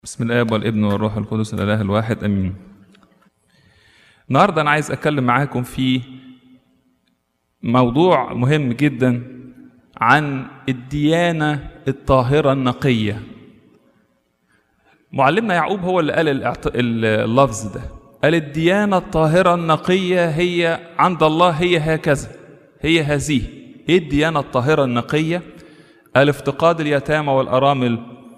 بسم الاب والابن والروح القدس الاله الواحد امين النهارده انا عايز اتكلم معاكم في موضوع مهم جدا عن الديانه الطاهره النقيه معلمنا يعقوب هو اللي قال الاعت- اللفظ ده قال الديانه الطاهره النقيه هي عند الله هي هكذا هي هذه ايه الديانه الطاهره النقيه قال افتقاد اليتامى والارامل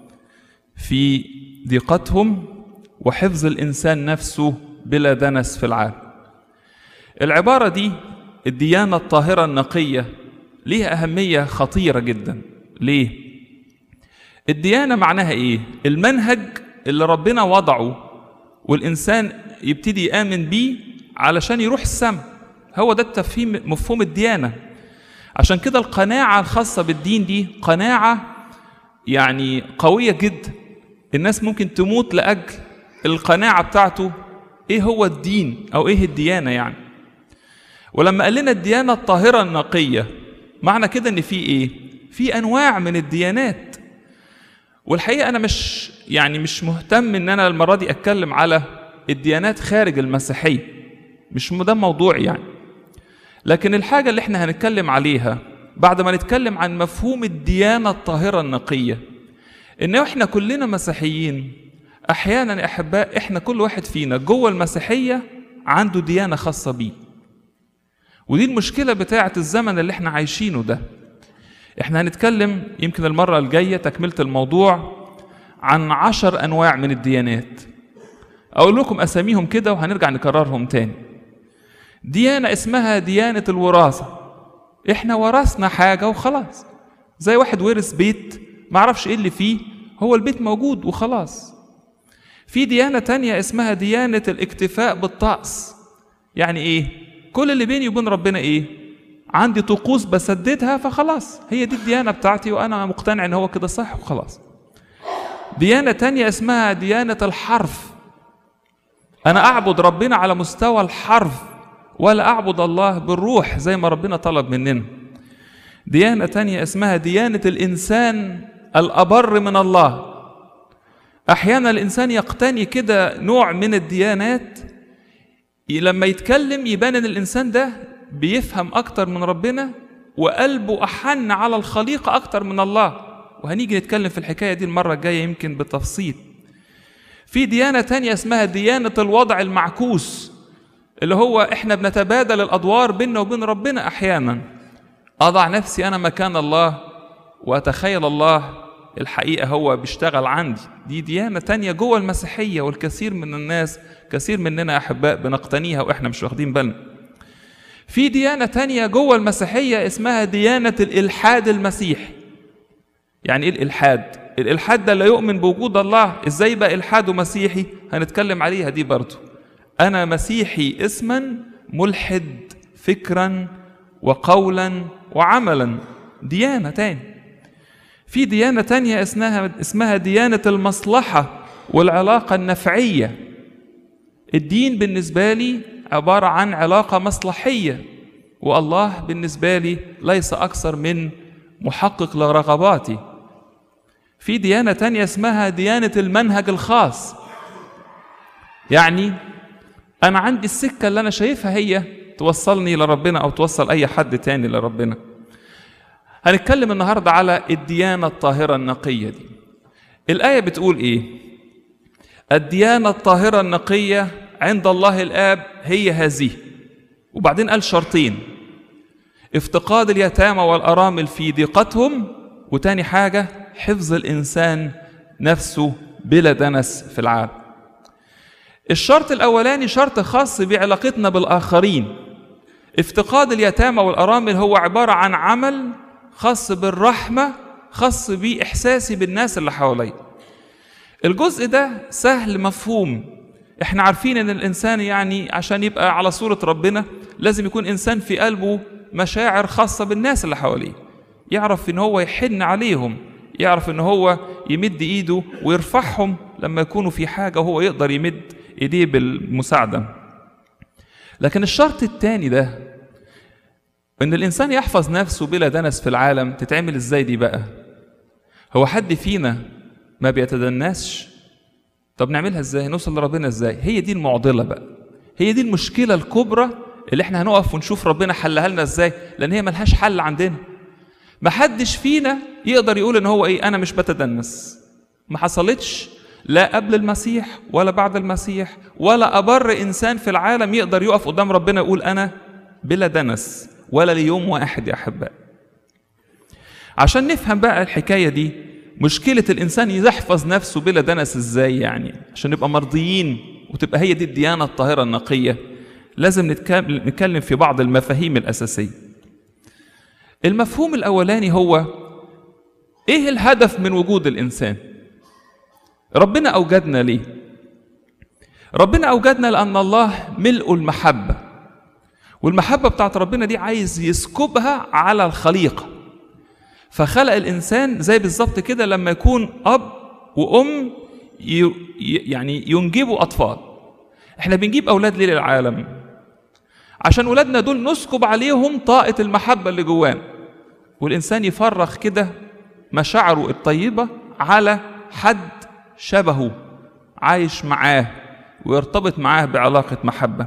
في ضيقتهم وحفظ الانسان نفسه بلا دنس في العالم العباره دي الديانه الطاهره النقيه ليها اهميه خطيره جدا ليه الديانه معناها ايه المنهج اللي ربنا وضعه والانسان يبتدي يامن بيه علشان يروح السماء هو ده التفهيم مفهوم الديانه عشان كده القناعه الخاصه بالدين دي قناعه يعني قويه جدا الناس ممكن تموت لاجل القناعه بتاعته ايه هو الدين او ايه الديانه يعني ولما قال لنا الديانه الطاهره النقيه معنى كده ان في ايه في انواع من الديانات والحقيقه انا مش يعني مش مهتم ان انا المره دي اتكلم على الديانات خارج المسيحيه مش ده موضوعي يعني لكن الحاجه اللي احنا هنتكلم عليها بعد ما نتكلم عن مفهوم الديانه الطاهره النقيه ان احنا كلنا مسيحيين احيانا يا احباء احنا كل واحد فينا جوه المسيحيه عنده ديانه خاصه بيه ودي المشكله بتاعه الزمن اللي احنا عايشينه ده احنا هنتكلم يمكن المره الجايه تكمله الموضوع عن عشر انواع من الديانات اقول لكم اساميهم كده وهنرجع نكررهم تاني ديانه اسمها ديانه الوراثه احنا ورثنا حاجه وخلاص زي واحد ورث بيت معرفش ايه اللي فيه هو البيت موجود وخلاص في ديانة تانية اسمها ديانة الاكتفاء بالطقس يعني ايه كل اللي بيني وبين ربنا ايه عندي طقوس بسددها فخلاص هي دي الديانة بتاعتي وانا مقتنع ان هو كده صح وخلاص ديانة تانية اسمها ديانة الحرف انا اعبد ربنا على مستوى الحرف ولا اعبد الله بالروح زي ما ربنا طلب مننا ديانة تانية اسمها ديانة الإنسان الأبر من الله أحيانا الإنسان يقتني كده نوع من الديانات لما يتكلم يبان إن الإنسان ده بيفهم أكتر من ربنا وقلبه أحن على الخليقة أكتر من الله وهنيجي نتكلم في الحكاية دي المرة الجاية يمكن بالتفصيل في ديانة تانية اسمها ديانة الوضع المعكوس اللي هو احنا بنتبادل الأدوار بيننا وبين ربنا أحيانا أضع نفسي أنا مكان الله وأتخيل الله الحقيقة هو بيشتغل عندي دي ديانة تانية جوه المسيحية والكثير من الناس كثير مننا أحباء بنقتنيها وإحنا مش واخدين بالنا في ديانة تانية جوه المسيحية اسمها ديانة الإلحاد المسيحي يعني إيه الإلحاد؟ الإلحاد ده لا يؤمن بوجود الله إزاي بقى إلحاده مسيحي؟ هنتكلم عليها دي برضو أنا مسيحي اسما ملحد فكرا وقولا وعملا ديانة تاني في ديانة تانية اسمها اسمها ديانة المصلحة والعلاقة النفعية الدين بالنسبة لي عبارة عن علاقة مصلحية والله بالنسبة لي ليس أكثر من محقق لرغباتي في ديانة تانية اسمها ديانة المنهج الخاص يعني أنا عندي السكة اللي أنا شايفها هي توصلني لربنا او توصل اي حد تاني لربنا هنتكلم النهارده على الديانه الطاهره النقيه دي الايه بتقول ايه الديانه الطاهره النقيه عند الله الاب هي هذه وبعدين قال شرطين افتقاد اليتامى والارامل في ضيقتهم وتاني حاجه حفظ الانسان نفسه بلا دنس في العالم الشرط الاولاني شرط خاص بعلاقتنا بالاخرين افتقاد اليتامى والارامل هو عباره عن عمل خاص بالرحمه خاص باحساسي بالناس اللي حواليا الجزء ده سهل مفهوم احنا عارفين ان الانسان يعني عشان يبقى على صوره ربنا لازم يكون انسان في قلبه مشاعر خاصه بالناس اللي حواليه يعرف ان هو يحن عليهم يعرف ان هو يمد ايده ويرفعهم لما يكونوا في حاجه وهو يقدر يمد ايديه بالمساعده لكن الشرط الثاني ده ان الانسان يحفظ نفسه بلا دنس في العالم تتعمل ازاي دي بقى هو حد فينا ما بيتدنسش طب نعملها ازاي نوصل لربنا ازاي هي دي المعضله بقى هي دي المشكله الكبرى اللي احنا هنقف ونشوف ربنا حلها لنا ازاي لان هي ملهاش حل عندنا ما حدش فينا يقدر يقول ان هو ايه انا مش بتدنس ما حصلتش لا قبل المسيح ولا بعد المسيح ولا أبر إنسان في العالم يقدر يقف قدام ربنا يقول أنا بلا دنس ولا ليوم واحد يا أحباء عشان نفهم بقى الحكاية دي مشكلة الإنسان يحفظ نفسه بلا دنس إزاي يعني عشان نبقى مرضيين وتبقى هي دي الديانة الطاهرة النقية لازم نتكلم في بعض المفاهيم الأساسية المفهوم الأولاني هو إيه الهدف من وجود الإنسان؟ ربنا أوجدنا ليه؟ ربنا أوجدنا لأن الله ملء المحبة والمحبة بتاعت ربنا دي عايز يسكبها على الخليقة فخلق الإنسان زي بالظبط كده لما يكون أب وأم يعني ينجبوا أطفال احنا بنجيب أولاد ليه للعالم عشان ولادنا دول نسكب عليهم طاقة المحبة اللي جوانا والإنسان يفرغ كده مشاعره الطيبة على حد شبهه عايش معاه ويرتبط معاه بعلاقة محبة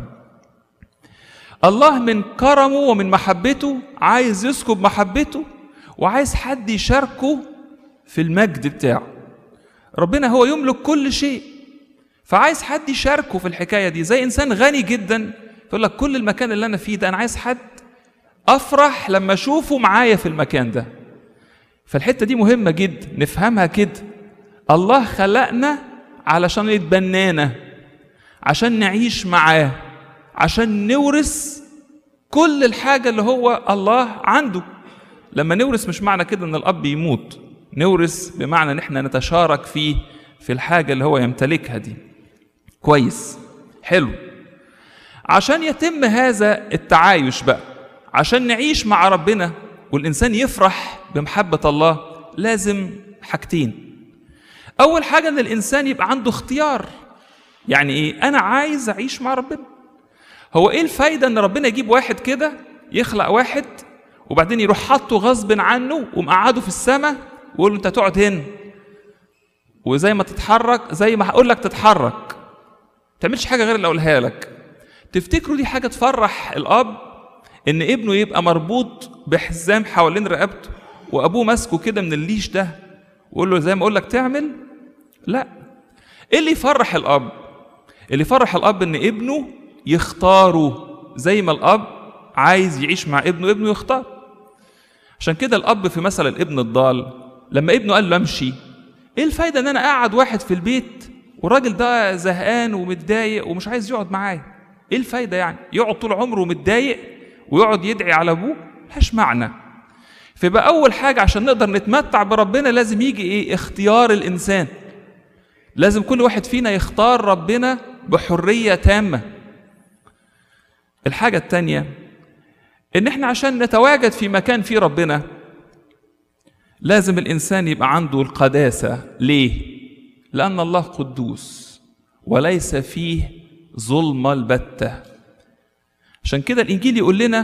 الله من كرمه ومن محبته عايز يسكب محبته وعايز حد يشاركه في المجد بتاعه ربنا هو يملك كل شيء فعايز حد يشاركه في الحكاية دي زي إنسان غني جدا يقول لك كل المكان اللي أنا فيه ده أنا عايز حد أفرح لما أشوفه معايا في المكان ده فالحتة دي مهمة جدا نفهمها كده الله خلقنا علشان يتبنانا عشان نعيش معاه عشان نورث كل الحاجة اللي هو الله عنده لما نورث مش معنى كده ان الاب يموت نورث بمعنى ان احنا نتشارك فيه في الحاجة اللي هو يمتلكها دي كويس حلو عشان يتم هذا التعايش بقى عشان نعيش مع ربنا والإنسان يفرح بمحبة الله لازم حاجتين أول حاجة إن الإنسان يبقى عنده اختيار يعني إيه أنا عايز أعيش مع ربنا هو إيه الفايدة إن ربنا يجيب واحد كده يخلق واحد وبعدين يروح حاطه غصب عنه ومقعده في السماء ويقول له أنت تقعد هنا وزي ما تتحرك زي ما هقول لك تتحرك تعملش حاجة غير اللي أقولها لك تفتكروا دي حاجة تفرح الأب إن ابنه يبقى مربوط بحزام حوالين رقبته وأبوه ماسكه كده من الليش ده ويقول له زي ما أقول لك تعمل لا ايه اللي يفرح الاب اللي يفرح الاب ان ابنه يختاره زي ما الاب عايز يعيش مع ابنه ابنه يختار عشان كده الاب في مثل الابن الضال لما ابنه قال له امشي ايه الفايده ان انا قاعد واحد في البيت والراجل ده زهقان ومتضايق ومش عايز يقعد معايا ايه الفايده يعني يقعد طول عمره متضايق ويقعد يدعي على ابوه ملهاش معنى فيبقى اول حاجه عشان نقدر نتمتع بربنا لازم يجي ايه اختيار الانسان لازم كل واحد فينا يختار ربنا بحريه تامه الحاجه الثانيه ان احنا عشان نتواجد في مكان فيه ربنا لازم الانسان يبقى عنده القداسه ليه لان الله قدوس وليس فيه ظلمه البته عشان كده الانجيل يقول لنا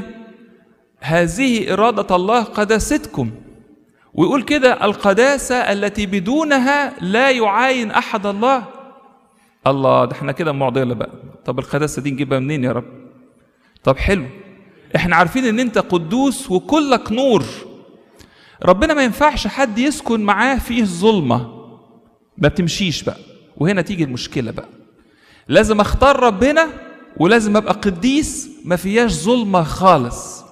هذه اراده الله قداستكم ويقول كده القداسه التي بدونها لا يعاين احد الله الله ده احنا كده معضله بقى طب القداسه دي نجيبها منين يا رب طب حلو احنا عارفين ان انت قدوس وكلك نور ربنا ما ينفعش حد يسكن معاه فيه الظلمه ما بتمشيش بقى وهنا تيجي المشكله بقى لازم اختار ربنا ولازم ابقى قديس ما فيهاش ظلمه خالص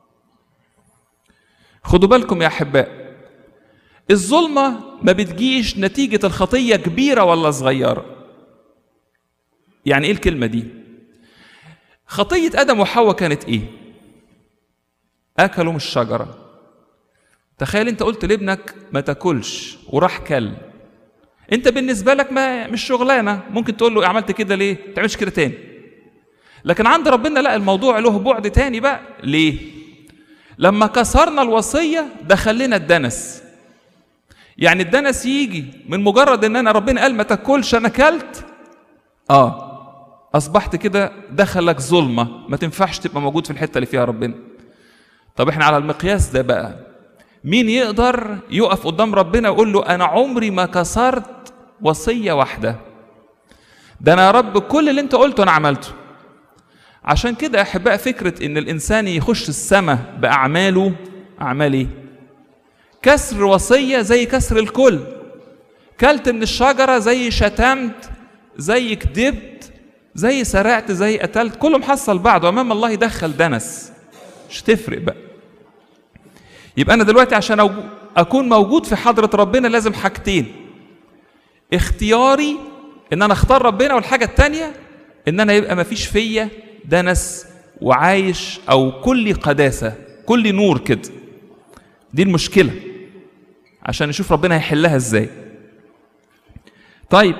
خدوا بالكم يا احباء الظلمه ما بتجيش نتيجه الخطيه كبيره ولا صغيره يعني ايه الكلمه دي خطيه ادم وحواء كانت ايه اكلوا من الشجره تخيل انت قلت لابنك ما تاكلش وراح كل انت بالنسبه لك ما مش شغلانه ممكن تقول له عملت كده ليه ما تعملش كده تاني لكن عند ربنا لا الموضوع له بعد تاني بقى ليه لما كسرنا الوصيه دخل لنا الدنس يعني الدنس يجي من مجرد ان انا ربنا قال ما تاكلش انا كلت اه اصبحت كده دخلك ظلمه ما تنفعش تبقى موجود في الحته اللي فيها ربنا طب احنا على المقياس ده بقى مين يقدر يقف قدام ربنا ويقول له انا عمري ما كسرت وصيه واحده ده انا يا رب كل اللي انت قلته انا عملته عشان كده يا احباء فكره ان الانسان يخش السماء باعماله اعمال ايه كسر وصيه زي كسر الكل كلت من الشجره زي شتمت زي كذبت زي سرقت زي قتلت كله محصل بعضه امام الله يدخل دنس مش تفرق بقى يبقى انا دلوقتي عشان أو- اكون موجود في حضره ربنا لازم حاجتين اختياري ان انا اختار ربنا والحاجه التانيه ان انا يبقى مفيش فيا دنس وعايش او كل قداسه كل نور كده دي المشكله عشان نشوف ربنا هيحلها ازاي طيب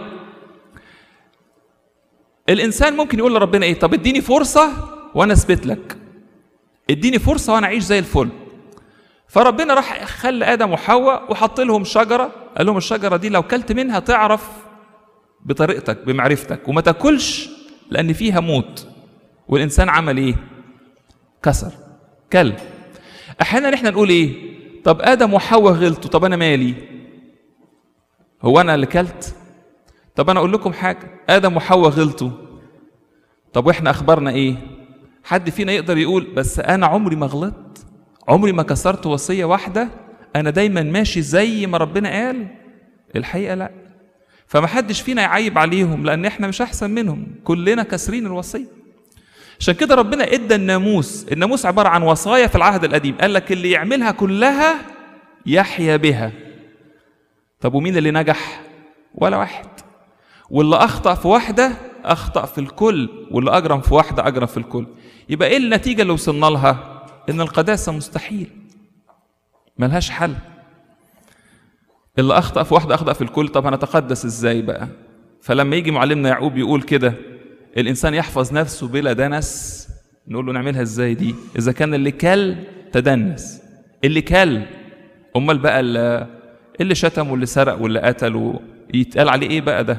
الانسان ممكن يقول لربنا ايه طب اديني فرصه وانا اثبت لك اديني فرصه وانا اعيش زي الفل فربنا راح خلى ادم وحواء وحط لهم شجره قال لهم الشجره دي لو كلت منها تعرف بطريقتك بمعرفتك وما تاكلش لان فيها موت والانسان عمل ايه كسر كل احيانا احنا نقول ايه طب ادم وحواء غلطوا طب انا مالي هو انا اللي كلت طب انا اقول لكم حاجه ادم وحواء غلطوا طب واحنا اخبارنا ايه حد فينا يقدر يقول بس انا عمري ما غلطت عمري ما كسرت وصيه واحده انا دايما ماشي زي ما ربنا قال الحقيقه لا فما حدش فينا يعيب عليهم لان احنا مش احسن منهم كلنا كاسرين الوصيه عشان كده ربنا ادى الناموس الناموس عباره عن وصايا في العهد القديم قال لك اللي يعملها كلها يحيا بها طب ومين اللي نجح ولا واحد واللي اخطا في واحده اخطا في الكل واللي اجرم في واحده اجرم في الكل يبقى ايه النتيجه اللي وصلنا لها ان القداسه مستحيل ملهاش حل اللي اخطا في واحده اخطا في الكل طب هنتقدس ازاي بقى فلما يجي معلمنا يعقوب يقول كده الانسان يحفظ نفسه بلا دنس نقول له نعملها ازاي دي اذا كان اللي كل تدنس اللي كل امال بقى اللي, اللي شتم واللي سرق واللي قتل يتقال عليه ايه بقى ده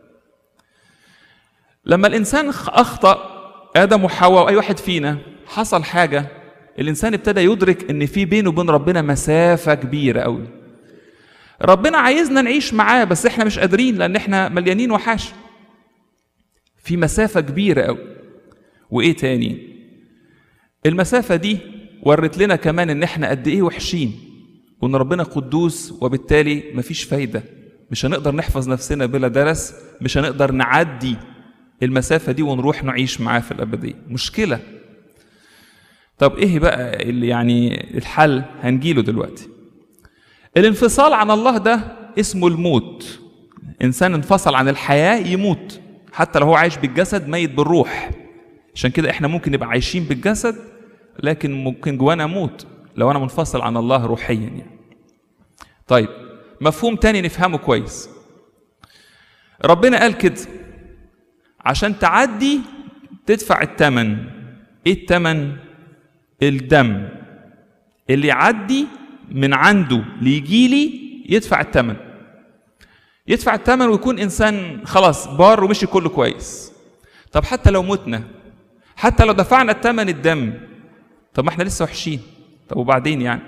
لما الانسان اخطا ادم وحواء واي واحد فينا حصل حاجه الانسان ابتدى يدرك ان في بينه وبين ربنا مسافه كبيره قوي ربنا عايزنا نعيش معاه بس احنا مش قادرين لان احنا مليانين وحش في مسافه كبيره قوي وايه تاني المسافه دي ورت لنا كمان ان احنا قد ايه وحشين وان ربنا قدوس وبالتالي مفيش فايده مش هنقدر نحفظ نفسنا بلا درس مش هنقدر نعدي المسافة دي ونروح نعيش معاه في الأبدية مشكلة طب إيه بقى اللي يعني الحل هنجيله دلوقتي الانفصال عن الله ده اسمه الموت إنسان انفصل عن الحياة يموت حتى لو هو عايش بالجسد ميت بالروح عشان كده احنا ممكن نبقى عايشين بالجسد لكن ممكن جوانا موت لو انا منفصل عن الله روحيا يعني طيب مفهوم تاني نفهمه كويس ربنا قال كده عشان تعدي تدفع الثمن ايه الثمن الدم اللي يعدي من عنده ليجي لي يدفع الثمن يدفع الثمن ويكون انسان خلاص بار ومشي كله كويس طب حتى لو متنا حتى لو دفعنا الثمن الدم طب ما احنا لسه وحشين طب وبعدين يعني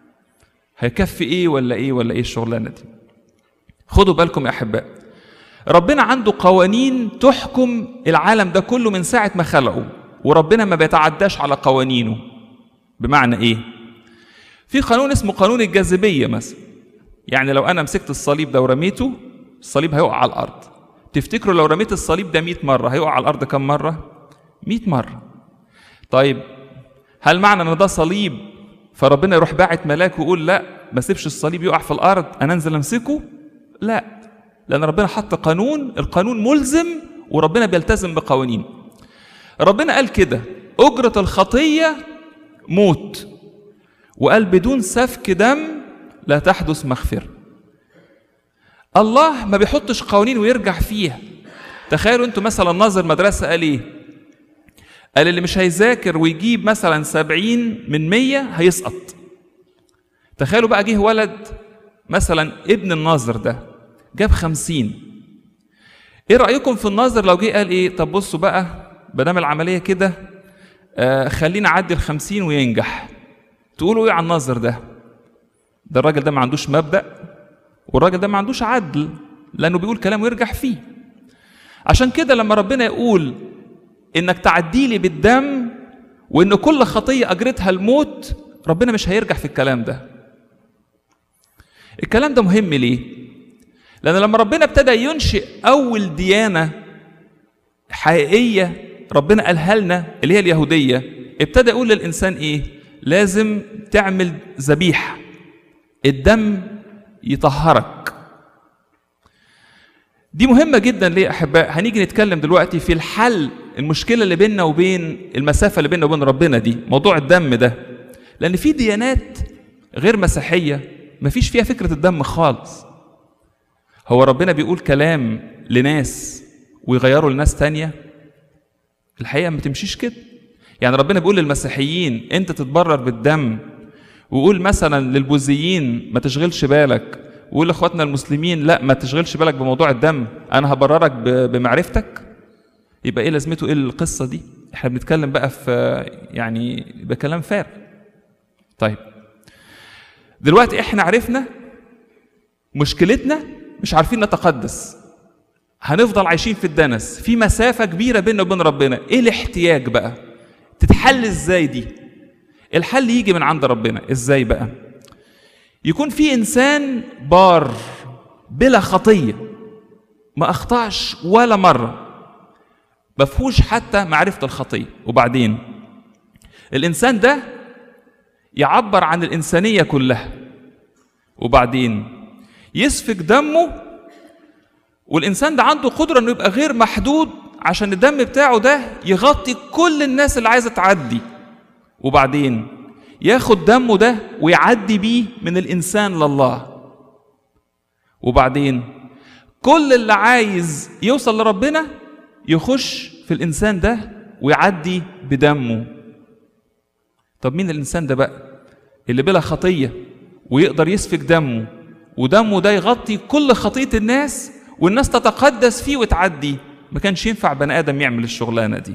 هيكفي ايه ولا ايه ولا ايه الشغلانه دي خدوا بالكم يا احباء ربنا عنده قوانين تحكم العالم ده كله من ساعة ما خلقه وربنا ما بيتعداش على قوانينه بمعنى ايه في قانون اسمه قانون الجاذبية مثلا يعني لو انا مسكت الصليب ده ورميته الصليب هيقع على الارض تفتكروا لو رميت الصليب ده 100 مرة هيقع على الارض كم مرة 100 مرة طيب هل معنى ان ده صليب فربنا يروح باعت ملاك ويقول لا ما سيبش الصليب يقع في الارض انا انزل امسكه لا لأن ربنا حط قانون القانون ملزم وربنا بيلتزم بقوانين ربنا قال كده أجرة الخطية موت وقال بدون سفك دم لا تحدث مغفرة الله ما بيحطش قوانين ويرجع فيها تخيلوا انتوا مثلا ناظر مدرسة قال ايه قال اللي مش هيذاكر ويجيب مثلا سبعين من مية هيسقط تخيلوا بقى جه ولد مثلا ابن الناظر ده جاب خمسين ايه رأيكم في الناظر لو جه قال ايه طب بصوا بقى بدام العملية كده آه خلينا اعدي الخمسين وينجح تقولوا ايه على الناظر ده ده الراجل ده ما عندوش مبدأ والراجل ده ما عندوش عدل لأنه بيقول كلام ويرجع فيه عشان كده لما ربنا يقول انك تعدي لي بالدم وان كل خطيه اجرتها الموت ربنا مش هيرجع في الكلام ده الكلام ده مهم ليه لان لما ربنا ابتدى ينشئ اول ديانه حقيقيه ربنا قالها لنا اللي هي اليهوديه ابتدى يقول للانسان ايه لازم تعمل ذبيحه الدم يطهرك دي مهمة جدا ليه يا أحباء؟ هنيجي نتكلم دلوقتي في الحل المشكلة اللي بيننا وبين المسافة اللي بيننا وبين ربنا دي، موضوع الدم ده. لأن في ديانات غير مسيحية مفيش فيها فكرة الدم خالص. هو ربنا بيقول كلام لناس ويغيروا لناس تانية؟ الحقيقة ما تمشيش كده. يعني ربنا بيقول للمسيحيين أنت تتبرر بالدم ويقول مثلا للبوذيين ما تشغلش بالك ويقول لاخواتنا المسلمين لا ما تشغلش بالك بموضوع الدم انا هبررك ب- بمعرفتك يبقى ايه لازمته ايه القصه دي احنا بنتكلم بقى في يعني بكلام فارغ طيب دلوقتي احنا عرفنا مشكلتنا مش عارفين نتقدس هنفضل عايشين في الدنس في مسافة كبيرة بيننا وبين ربنا ايه الاحتياج بقى تتحل ازاي دي الحل يجي من عند ربنا ازاي بقى يكون في انسان بار بلا خطيه ما اخطاش ولا مره ما فيهوش حتى معرفه الخطيه وبعدين الانسان ده يعبر عن الانسانيه كلها وبعدين يسفك دمه والانسان ده عنده قدره انه يبقى غير محدود عشان الدم بتاعه ده يغطي كل الناس اللي عايزه تعدي وبعدين ياخد دمه ده ويعدي بيه من الانسان لله وبعدين كل اللي عايز يوصل لربنا يخش في الانسان ده ويعدي بدمه طب مين الانسان ده بقى اللي بلا خطيه ويقدر يسفك دمه ودمه ده يغطي كل خطيه الناس والناس تتقدس فيه وتعدي ما كانش ينفع بني ادم يعمل الشغلانه دي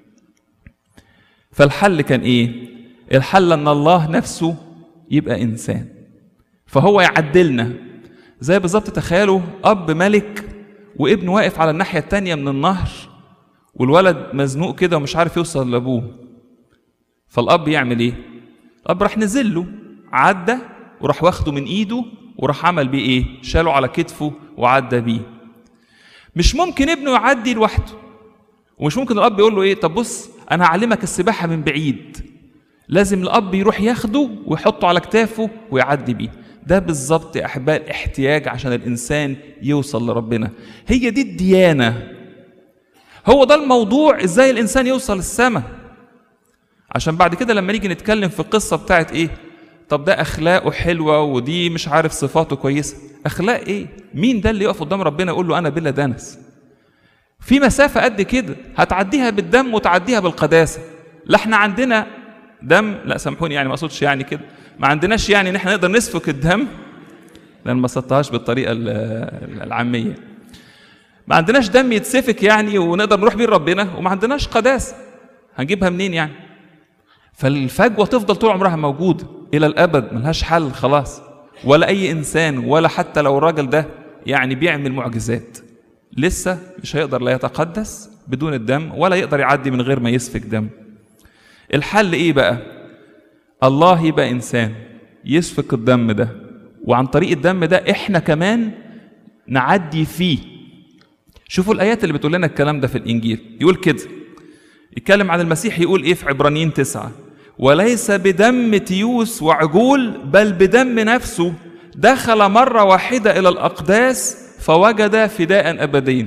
فالحل كان ايه الحل ان الله نفسه يبقى انسان فهو يعدلنا زي بالظبط تخيلوا اب ملك وابنه واقف على الناحيه التانية من النهر والولد مزنوق كده ومش عارف يوصل لابوه فالاب يعمل ايه الاب راح نزل له عدى وراح واخده من ايده وراح عمل بيه ايه شاله على كتفه وعدى بيه مش ممكن ابنه يعدي لوحده ومش ممكن الاب يقول له ايه طب بص انا هعلمك السباحه من بعيد لازم الاب يروح ياخده ويحطه على كتافه ويعدي بيه ده بالظبط يا احباء الاحتياج عشان الانسان يوصل لربنا هي دي الديانه هو ده الموضوع ازاي الانسان يوصل السماء عشان بعد كده لما نيجي نتكلم في القصه بتاعت ايه طب ده اخلاقه حلوه ودي مش عارف صفاته كويسه اخلاق ايه مين ده اللي يقف قدام ربنا يقول له انا بلا دنس في مسافه قد كده هتعديها بالدم وتعديها بالقداسه لا احنا عندنا دم لا سامحوني يعني ما اقصدش يعني كده ما عندناش يعني ان احنا نقدر نسفك الدم لان ما صدتهاش بالطريقه ال- العاميه ما عندناش دم يتسفك يعني ونقدر نروح بيه لربنا وما عندناش قداسه هنجيبها منين يعني فالفجوه تفضل طول عمرها موجوده الى الابد ملهاش حل خلاص ولا اي انسان ولا حتى لو الراجل ده يعني بيعمل معجزات لسه مش هيقدر لا يتقدس بدون الدم ولا يقدر يعدي من غير ما يسفك دم الحل ايه بقى الله يبقى انسان يسفك الدم ده وعن طريق الدم ده احنا كمان نعدي فيه شوفوا الايات اللي بتقول لنا الكلام ده في الانجيل يقول كده يتكلم عن المسيح يقول ايه في عبرانيين تسعة وليس بدم تيوس وعجول بل بدم نفسه دخل مرة واحدة إلى الأقداس فوجد فداء أبديا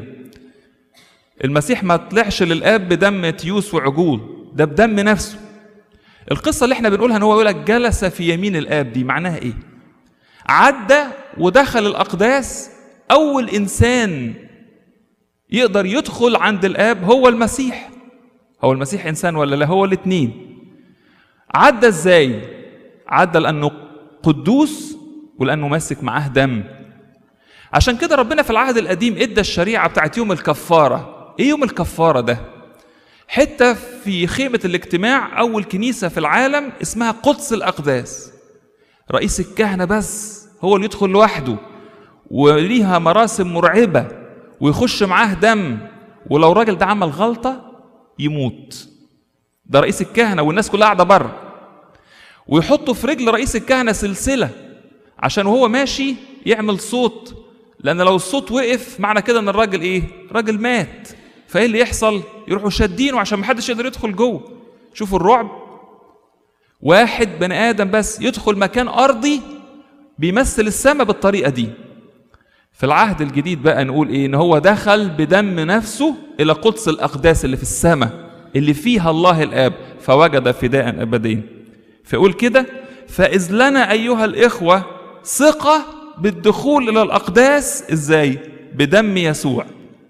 المسيح ما طلعش للآب بدم تيوس وعجول ده بدم نفسه القصة اللي احنا بنقولها ان هو يقول لك جلس في يمين الآب دي معناها ايه عدى ودخل الأقداس أول إنسان يقدر يدخل عند الآب هو المسيح هو المسيح إنسان ولا لا هو الاتنين عدى ازاي عدى لأنه قدوس ولأنه ماسك معاه دم عشان كده ربنا في العهد القديم ادى الشريعة بتاعت يوم الكفارة ايه يوم الكفارة ده حتة في خيمة الاجتماع أول كنيسة في العالم اسمها قدس الأقداس رئيس الكهنة بس هو اللي يدخل لوحده وليها مراسم مرعبة ويخش معاه دم ولو الراجل ده عمل غلطه يموت ده رئيس الكهنه والناس كلها قاعده بره ويحطوا في رجل رئيس الكهنه سلسله عشان وهو ماشي يعمل صوت لان لو الصوت وقف معنى كده ان الراجل ايه راجل مات فايه اللي يحصل يروحوا شادينه عشان محدش يقدر يدخل جوه شوفوا الرعب واحد بني ادم بس يدخل مكان ارضي بيمثل السماء بالطريقه دي في العهد الجديد بقى نقول ايه ان هو دخل بدم نفسه الى قدس الاقداس اللي في السماء اللي فيها الله الاب فوجد فداء ابديا فيقول كده فاذ لنا ايها الاخوه ثقه بالدخول الى الاقداس ازاي بدم يسوع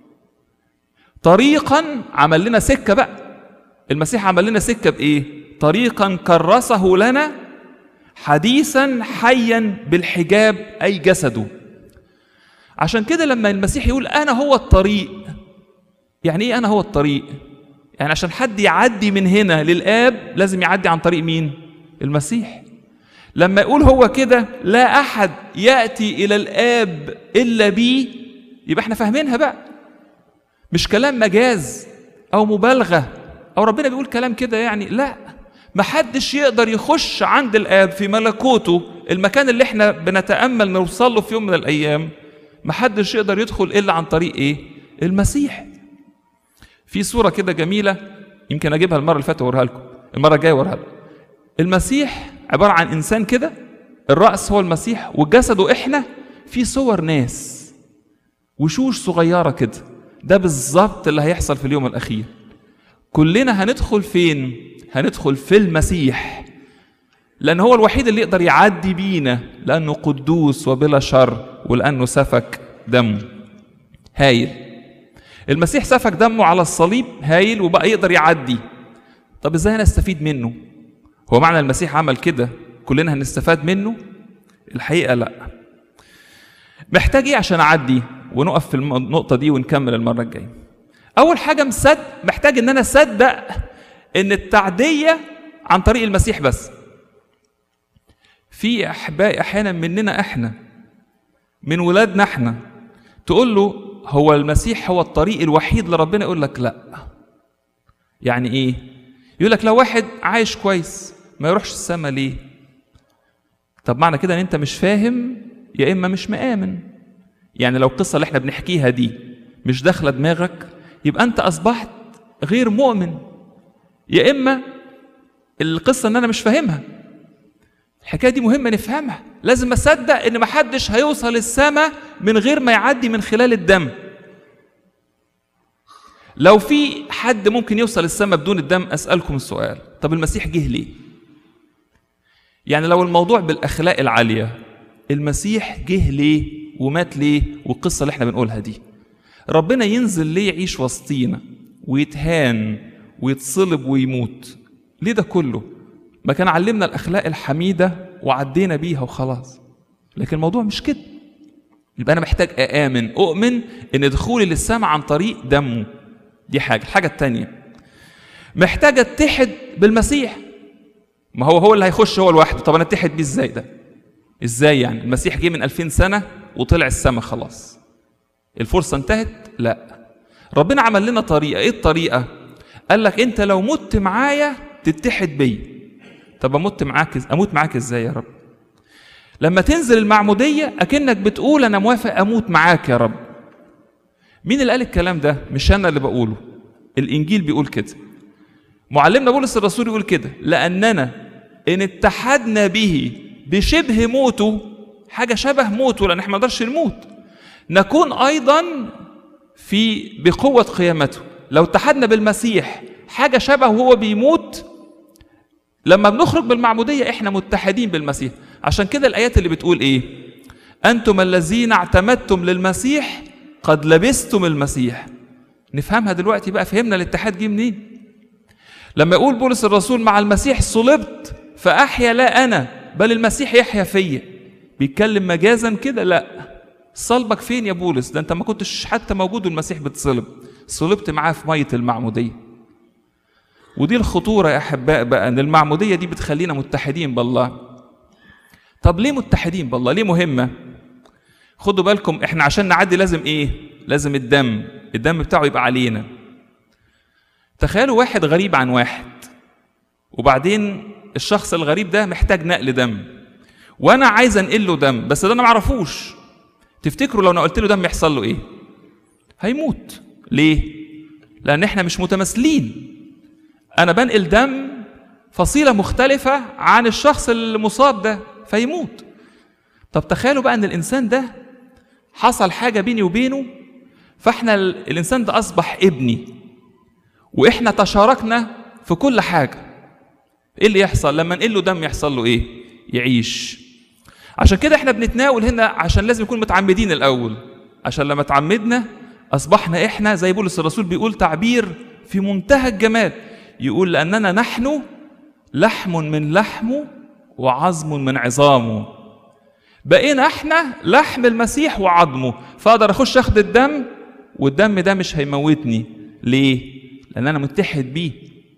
طريقا عمل لنا سكه بقى المسيح عمل لنا سكه بايه طريقا كرسه لنا حديثا حيا بالحجاب اي جسده عشان كده لما المسيح يقول انا هو الطريق يعني ايه انا هو الطريق يعني عشان حد يعدي من هنا للاب لازم يعدي عن طريق مين المسيح لما يقول هو كده لا احد ياتي الى الاب الا بي يبقى احنا فاهمينها بقى مش كلام مجاز او مبالغه او ربنا بيقول كلام كده يعني لا محدش يقدر يخش عند الاب في ملكوته المكان اللي احنا بنتامل نوصل له في يوم من الايام محدش يقدر يدخل الا عن طريق ايه المسيح في صوره كده جميله يمكن اجيبها المره اللي فاتت واوريها لكم المره الجايه اوريها لكم المسيح عباره عن انسان كده الراس هو المسيح وجسده احنا في صور ناس وشوش صغيره كده ده بالظبط اللي هيحصل في اليوم الاخير كلنا هندخل فين هندخل في المسيح لان هو الوحيد اللي يقدر يعدي بينا لانه قدوس وبلا شر ولانه سفك دمه هايل المسيح سفك دمه على الصليب هايل وبقى يقدر يعدي طب ازاي انا استفيد منه هو معنى المسيح عمل كده كلنا هنستفاد منه الحقيقه لا محتاج ايه عشان اعدي ونقف في النقطه دي ونكمل المره الجايه اول حاجه مصد محتاج ان انا اصدق ان التعديه عن طريق المسيح بس في احباء احيانا مننا احنا من ولادنا احنا تقول له هو المسيح هو الطريق الوحيد لربنا يقول لك لا يعني ايه يقول لك لو واحد عايش كويس ما يروحش السما ليه طب معنى كده ان انت مش فاهم يا اما مش مآمن يعني لو القصه اللي احنا بنحكيها دي مش داخله دماغك يبقى انت اصبحت غير مؤمن يا اما القصه ان انا مش فاهمها الحكايه دي مهمه نفهمها لازم اصدق ان محدش هيوصل السما من غير ما يعدي من خلال الدم لو في حد ممكن يوصل السما بدون الدم اسالكم السؤال طب المسيح جه ليه يعني لو الموضوع بالاخلاق العاليه المسيح جه ليه ومات ليه والقصه اللي احنا بنقولها دي ربنا ينزل ليه يعيش وسطينا ويتهان ويتصلب ويموت ليه ده كله ما كان علمنا الاخلاق الحميده وعدينا بيها وخلاص لكن الموضوع مش كده يبقى انا محتاج اامن اؤمن ان دخولي للسماء عن طريق دمه دي حاجه الحاجه الثانيه محتاج اتحد بالمسيح ما هو هو اللي هيخش هو لوحده طب انا اتحد بيه ازاي ده ازاي يعني المسيح جه من 2000 سنه وطلع السماء خلاص الفرصه انتهت لا ربنا عمل لنا طريقه ايه الطريقه قال لك انت لو مت معايا تتحد بيا طب اموت معاك اموت معاك ازاي يا رب لما تنزل المعموديه اكنك بتقول انا موافق اموت معاك يا رب مين اللي قال الكلام ده مش انا اللي بقوله الانجيل بيقول كده معلمنا بولس الرسول يقول كده لاننا ان اتحدنا به بشبه موته حاجه شبه موته لان احنا ما نقدرش نموت نكون ايضا في بقوه قيامته لو اتحدنا بالمسيح حاجه شبه وهو بيموت لما بنخرج بالمعموديه احنا متحدين بالمسيح عشان كده الايات اللي بتقول ايه انتم الذين اعتمدتم للمسيح قد لبستم المسيح نفهمها دلوقتي بقى فهمنا الاتحاد جه منين لما يقول بولس الرسول مع المسيح صلبت فاحيا لا انا بل المسيح يحيا فيا بيتكلم مجازا كده لا صلبك فين يا بولس ده انت ما كنتش حتى موجود والمسيح بتصلب صلبت معاه في ميه المعموديه ودي الخطوره يا احباء بقى ان المعموديه دي بتخلينا متحدين بالله طب ليه متحدين بالله ليه مهمه خدوا بالكم احنا عشان نعدي لازم ايه لازم الدم الدم بتاعه يبقى علينا تخيلوا واحد غريب عن واحد وبعدين الشخص الغريب ده محتاج نقل دم وانا عايز انقل له دم بس ده انا معرفوش تفتكروا لو انا قلت له دم يحصل له ايه هيموت ليه لان احنا مش متماثلين انا بنقل دم فصيله مختلفه عن الشخص المصاب ده فيموت طب تخيلوا بقى ان الانسان ده حصل حاجه بيني وبينه فاحنا ال- الانسان ده اصبح ابني واحنا تشاركنا في كل حاجه ايه اللي يحصل لما نقل له دم يحصل له ايه يعيش عشان كده احنا بنتناول هنا عشان لازم نكون متعمدين الاول عشان لما تعمدنا اصبحنا احنا زي بولس الرسول بيقول تعبير في منتهى الجمال يقول لاننا نحن لحم من لحمه وعظم من عظامه بقينا احنا لحم المسيح وعظمه فاقدر اخش اخد الدم والدم ده مش هيموتني ليه لان انا متحد بيه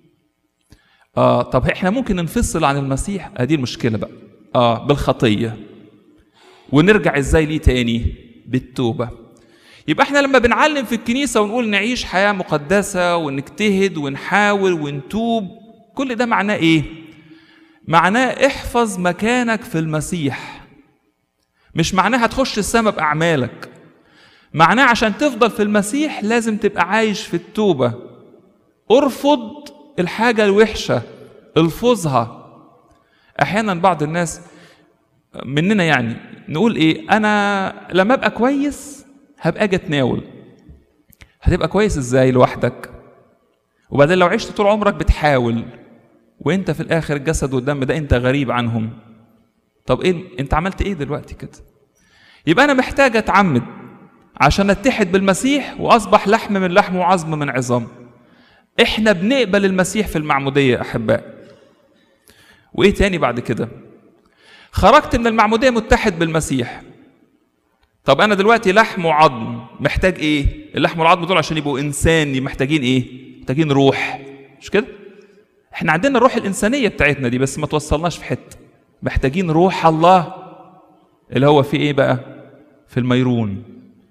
اه طب احنا ممكن ننفصل عن المسيح ادي المشكله بقى اه بالخطيه ونرجع ازاي ليه تاني بالتوبه يبقى احنا لما بنعلم في الكنيسه ونقول نعيش حياه مقدسه ونجتهد ونحاول ونتوب كل ده معناه ايه معناه احفظ مكانك في المسيح مش معناه هتخش السماء باعمالك معناه عشان تفضل في المسيح لازم تبقى عايش في التوبه ارفض الحاجه الوحشه الفظها احيانا بعض الناس مننا يعني نقول ايه انا لما ابقى كويس هبقى اجي اتناول هتبقى كويس ازاي لوحدك وبعدين لو عشت طول عمرك بتحاول وانت في الاخر الجسد والدم ده انت غريب عنهم طب ايه انت عملت ايه دلوقتي كده يبقى انا محتاج اتعمد عشان اتحد بالمسيح واصبح لحم من لحم وعظم من عظام احنا بنقبل المسيح في المعموديه يا احباء وايه تاني بعد كده خرجت من المعموديه متحد بالمسيح طب انا دلوقتي لحم وعظم محتاج ايه اللحم والعظم دول عشان يبقوا انساني محتاجين ايه محتاجين روح مش كده احنا عندنا الروح الانسانيه بتاعتنا دي بس ما توصلناش في حته محتاجين روح الله اللي هو في ايه بقى في الميرون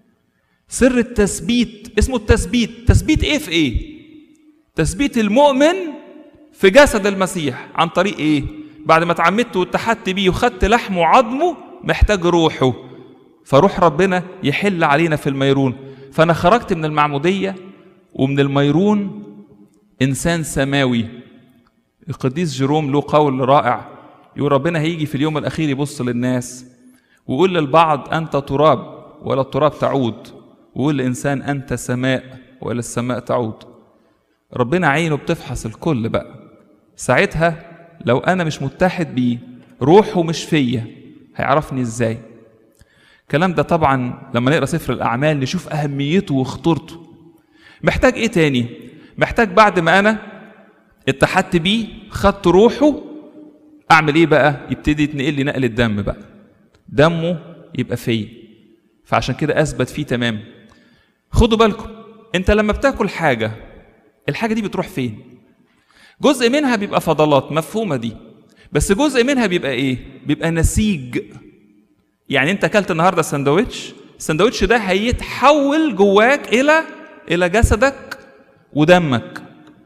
سر التثبيت اسمه التثبيت تثبيت ايه في ايه تثبيت المؤمن في جسد المسيح عن طريق ايه بعد ما اتعمدت واتحدت بيه وخدت لحمه وعظمه محتاج روحه فروح ربنا يحل علينا في الميرون فانا خرجت من المعموديه ومن الميرون انسان سماوي القديس جيروم له قول رائع يقول ربنا هيجي في اليوم الاخير يبص للناس ويقول للبعض انت تراب ولا التراب تعود ويقول لانسان انت سماء ولا السماء تعود ربنا عينه بتفحص الكل بقى ساعتها لو انا مش متحد بيه روحه مش فيا هيعرفني ازاي الكلام ده طبعا لما نقرا سفر الاعمال نشوف اهميته وخطورته محتاج ايه تاني محتاج بعد ما انا اتحدت بيه خدت روحه اعمل ايه بقى يبتدي يتنقل لي نقل الدم بقى دمه يبقى فيا فعشان كده اثبت فيه تمام خدوا بالكم انت لما بتاكل حاجه الحاجه دي بتروح فين جزء منها بيبقى فضلات مفهومه دي بس جزء منها بيبقى ايه بيبقى نسيج يعني انت اكلت النهارده سندوتش السندوتش ده هيتحول جواك الى الى جسدك ودمك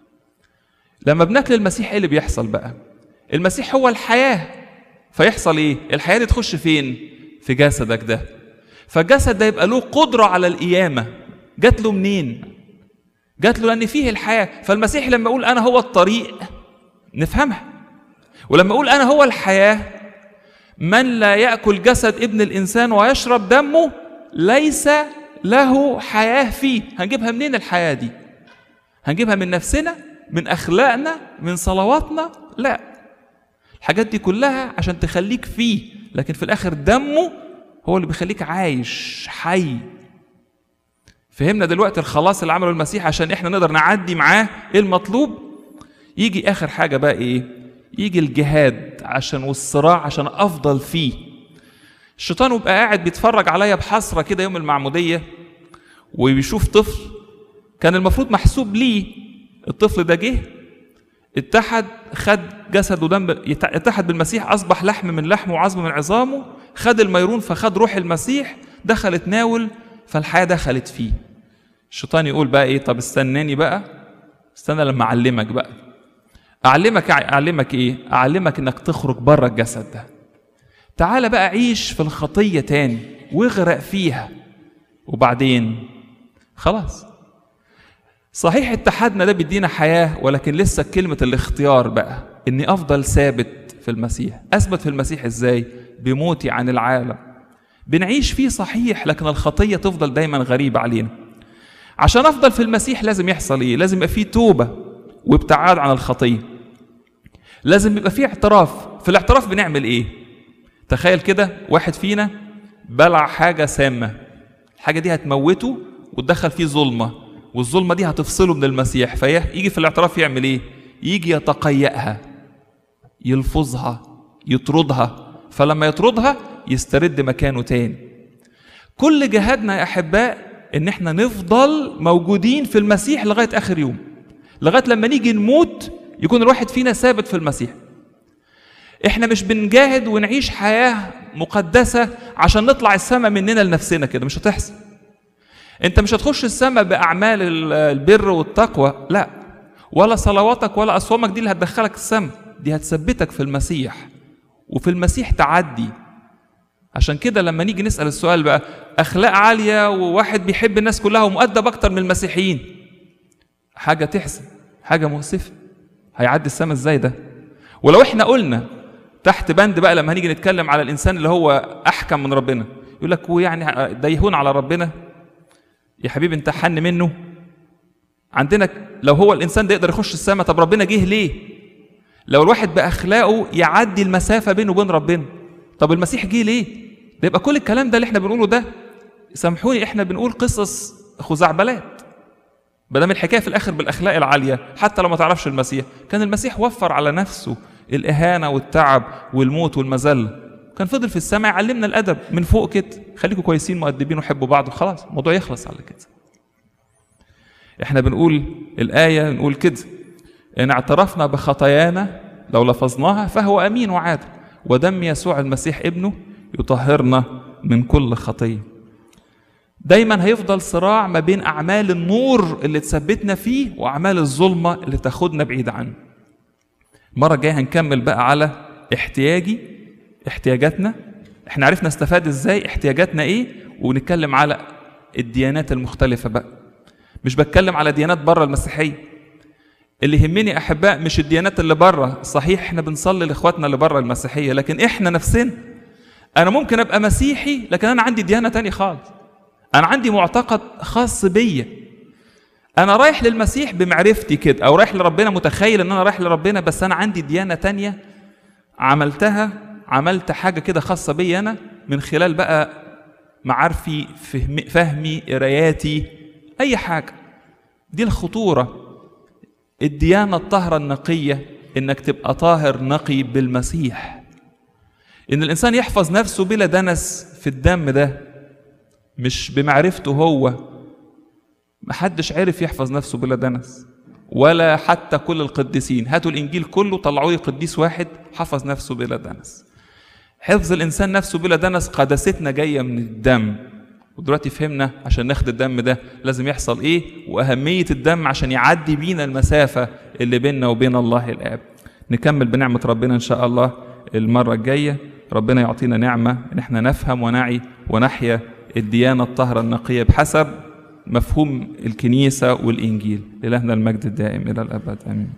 لما بناكل المسيح ايه اللي بيحصل بقى المسيح هو الحياه فيحصل ايه الحياه دي تخش فين في جسدك ده فالجسد ده يبقى له قدره على القيامه جات له منين جات له لان فيه الحياه فالمسيح لما يقول انا هو الطريق نفهمها ولما يقول انا هو الحياه من لا ياكل جسد ابن الانسان ويشرب دمه ليس له حياه فيه هنجيبها منين الحياه دي هنجيبها من نفسنا من اخلاقنا من صلواتنا لا الحاجات دي كلها عشان تخليك فيه لكن في الاخر دمه هو اللي بيخليك عايش حي فهمنا دلوقتي الخلاص اللي عمله المسيح عشان احنا نقدر نعدي معاه ايه المطلوب يجي اخر حاجه بقى ايه يجي الجهاد عشان والصراع عشان افضل فيه الشيطان يبقى قاعد بيتفرج عليا بحسره كده يوم المعموديه وبيشوف طفل كان المفروض محسوب ليه الطفل ده جه اتحد خد جسد ودم اتحد بالمسيح اصبح لحم من لحمه وعظم من عظامه خد الميرون فخد روح المسيح دخل اتناول فالحياه دخلت فيه الشيطان يقول بقى ايه طب استناني بقى استنى لما اعلمك بقى اعلمك اعلمك ايه اعلمك انك تخرج بره الجسد ده تعال بقى عيش في الخطيه تاني واغرق فيها وبعدين خلاص صحيح اتحادنا ده بيدينا حياه ولكن لسه كلمه الاختيار بقى اني افضل ثابت في المسيح اثبت في المسيح ازاي بموتي عن العالم بنعيش فيه صحيح لكن الخطيه تفضل دايما غريبه علينا عشان افضل في المسيح لازم يحصل ايه لازم يبقى فيه توبه وابتعاد عن الخطيه لازم يبقى فيه اعتراف في الاعتراف بنعمل ايه تخيل كده واحد فينا بلع حاجه سامه الحاجه دي هتموته وتدخل فيه ظلمه والظلمه دي هتفصله من المسيح فيجي في الاعتراف يعمل ايه يجي يتقيأها يلفظها يطردها فلما يطردها يسترد مكانه تاني كل جهادنا يا احباء ان احنا نفضل موجودين في المسيح لغايه اخر يوم لغايه لما نيجي نموت يكون الواحد فينا ثابت في المسيح احنا مش بنجاهد ونعيش حياه مقدسه عشان نطلع السماء مننا لنفسنا كده مش هتحصل انت مش هتخش السماء باعمال البر والتقوى لا ولا صلواتك ولا اصوامك دي اللي هتدخلك السماء دي هتثبتك في المسيح وفي المسيح تعدي عشان كده لما نيجي نسال السؤال بقى اخلاق عاليه وواحد بيحب الناس كلها ومؤدب اكتر من المسيحيين حاجه تحزن حاجه مؤسفه هيعدي السماء ازاي ده ولو احنا قلنا تحت بند بقى لما هنيجي نتكلم على الانسان اللي هو احكم من ربنا يقول لك ويعني ده يهون على ربنا يا حبيبي انت حن منه عندنا لو هو الانسان ده يقدر يخش السماء طب ربنا جه ليه لو الواحد باخلاقه يعدي المسافه بينه وبين ربنا طب المسيح جه ليه ده يبقى كل الكلام ده اللي احنا بنقوله ده سامحوني احنا بنقول قصص خزعبلات بدل الحكايه في الاخر بالاخلاق العاليه حتى لو ما تعرفش المسيح كان المسيح وفر على نفسه الاهانه والتعب والموت والمذله كان فضل في السماء يعلمنا الادب من فوق كده خليكم كويسين مؤدبين وحبوا بعض وخلاص الموضوع يخلص على كده احنا بنقول الايه بنقول كده ان اعترفنا بخطايانا لو لفظناها فهو امين وعادل ودم يسوع المسيح ابنه يطهرنا من كل خطيه دايما هيفضل صراع ما بين اعمال النور اللي تثبتنا فيه واعمال الظلمه اللي تاخدنا بعيد عنه المره الجايه هنكمل بقى على احتياجي احتياجاتنا احنا عرفنا استفاد ازاي احتياجاتنا ايه ونتكلم على الديانات المختلفه بقى مش بتكلم على ديانات بره المسيحيه اللي يهمني احباء مش الديانات اللي بره صحيح احنا بنصلي لاخواتنا اللي بره المسيحيه لكن احنا نفسنا انا ممكن ابقى مسيحي لكن انا عندي ديانه تانية خالص انا عندي معتقد خاص بيا انا رايح للمسيح بمعرفتي كده او رايح لربنا متخيل ان انا رايح لربنا بس انا عندي ديانه تانية عملتها عملت حاجه كده خاصه بيا انا من خلال بقى معارفي فهمي, فهمي قراياتي اي حاجه دي الخطوره الديانه الطاهره النقيه انك تبقى طاهر نقي بالمسيح ان الانسان يحفظ نفسه بلا دنس في الدم ده مش بمعرفته هو محدش عرف يحفظ نفسه بلا دنس ولا حتى كل القديسين هاتوا الانجيل كله طلعوا لي قديس واحد حفظ نفسه بلا دنس حفظ الانسان نفسه بلا دنس قداستنا جايه من الدم ودلوقتي فهمنا عشان ناخد الدم ده لازم يحصل ايه واهميه الدم عشان يعدي بينا المسافه اللي بيننا وبين الله الاب نكمل بنعمه ربنا ان شاء الله المره الجايه ربنا يعطينا نعمه ان احنا نفهم ونعي ونحيا الديانه الطاهره النقيه بحسب مفهوم الكنيسه والانجيل لإلهنا المجد الدائم الى الابد امين